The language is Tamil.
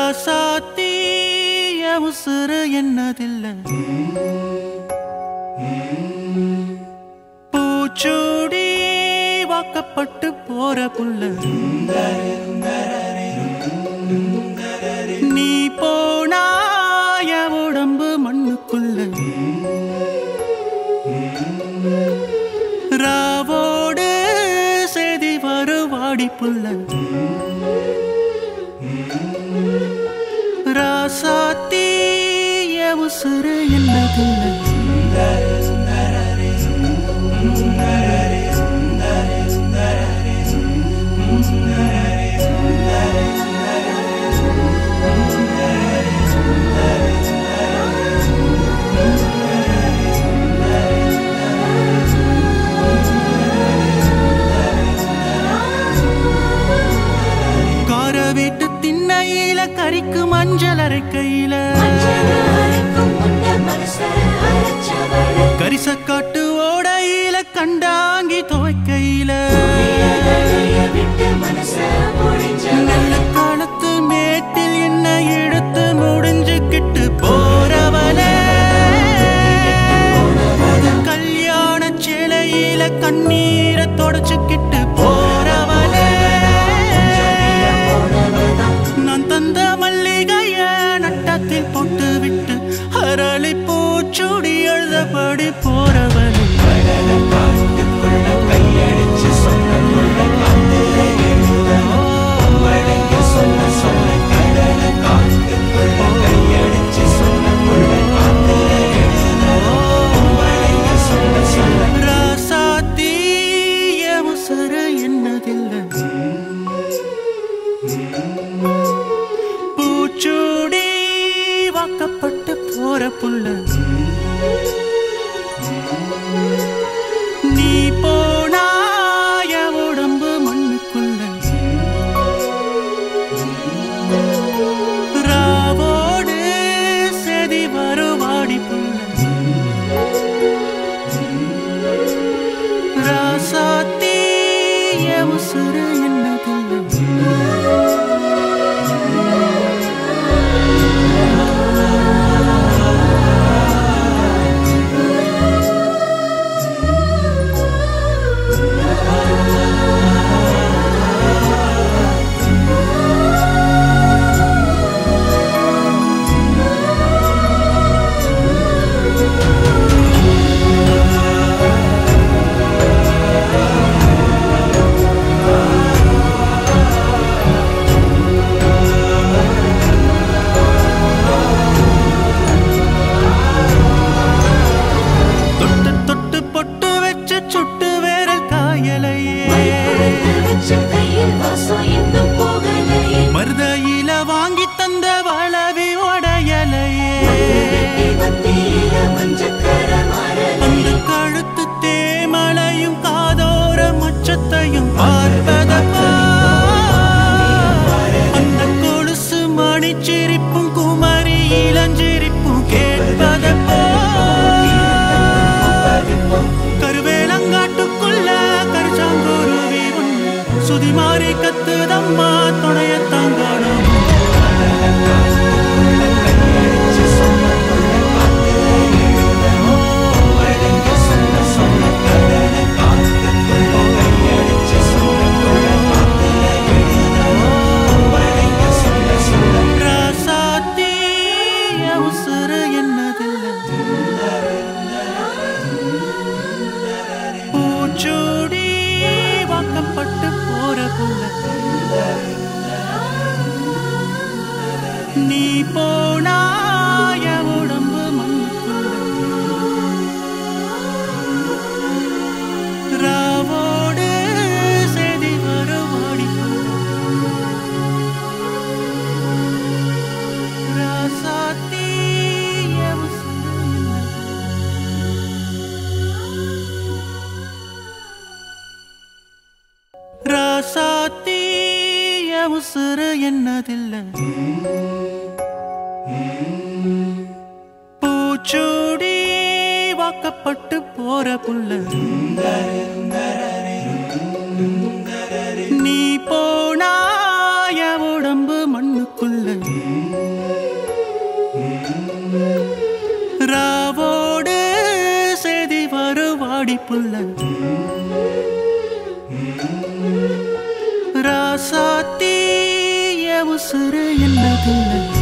ராசாத்திய உசுறு என்னதில்ல பூச்சூடி வாக்கப்பட்டு போற புள்ள நீ போனாய உடம்பு மண்ணுக்குள்ள ராவோடு செய்தி வருவாடி புள்ள ராசாத்திய உசுறு என்னதில்லை கார வீட்டு திண்ணையில கறிக்கு மஞ்சள் அரைக்கையில கரிசக்காட்டு ஓடையில கண்டாங்கி துவைக்கையில நல்ல காலத்து மேட்டில் என்ன எடுத்து முடிஞ்சுக்கிட்டு போறவனே கல்யாண சிலையில கண்ணீரை தொடச்சுக்கிட்டு போறவனே நான் தந்த மல்லிகைய நட்டத்தில் போட்டு விட்டு அரளி பூச்சுடி எழுதபடி போறவனே ராசாத்திய உசுறு என்னதில்லை பூச்சூடி வாக்கப்பட்டு போற புள்ள நீ போனாய உடம்பு மண்ணுக்குள்ள ராவோடு செதி வருவாடி புள்ள ராசாத்திய உசுறு என்னதில்லை தொட்டு தொட்டு பொட்டு வச்ச சுட்டு வேரல் காயலையே மருதையில வாங்கி தந்த வளவி உடையலையே அந்த கழுத்து தேமலையும் காதோர மச்சத்தையும் பார்ப்பதப்பா அந்த கொலுசு மணிச்சிரிப்பும் குமரி இளஞ்சிரிப்பும் கேட்பதப்போ கருவேலங்காட்டுக்குள்ள கருச்சாங்குருவி ஒண்ணு சுதி மாறி கத்துதம்மா துணையத்தான் காணும் ராசாத்திய உசுறு என்னதில்லை பூச்சூடி வாக்கப்பட்டு போற புள்ள நீ போனாய உடம்பு மண்ணுக்குள்ள ராவோடு செய்தி வருவாடி ராசாத்திய உசுறு என்னதில்லை ராசாத்திய உசுறு என்னதில்லை பூச்சூடி வாக்கப்பட்டு போற புள்ள நீ போனாய உடம்பு மண்ணுக்குள்ள புள்ள ராசாத்தி என் உசுறு என்னதில்லை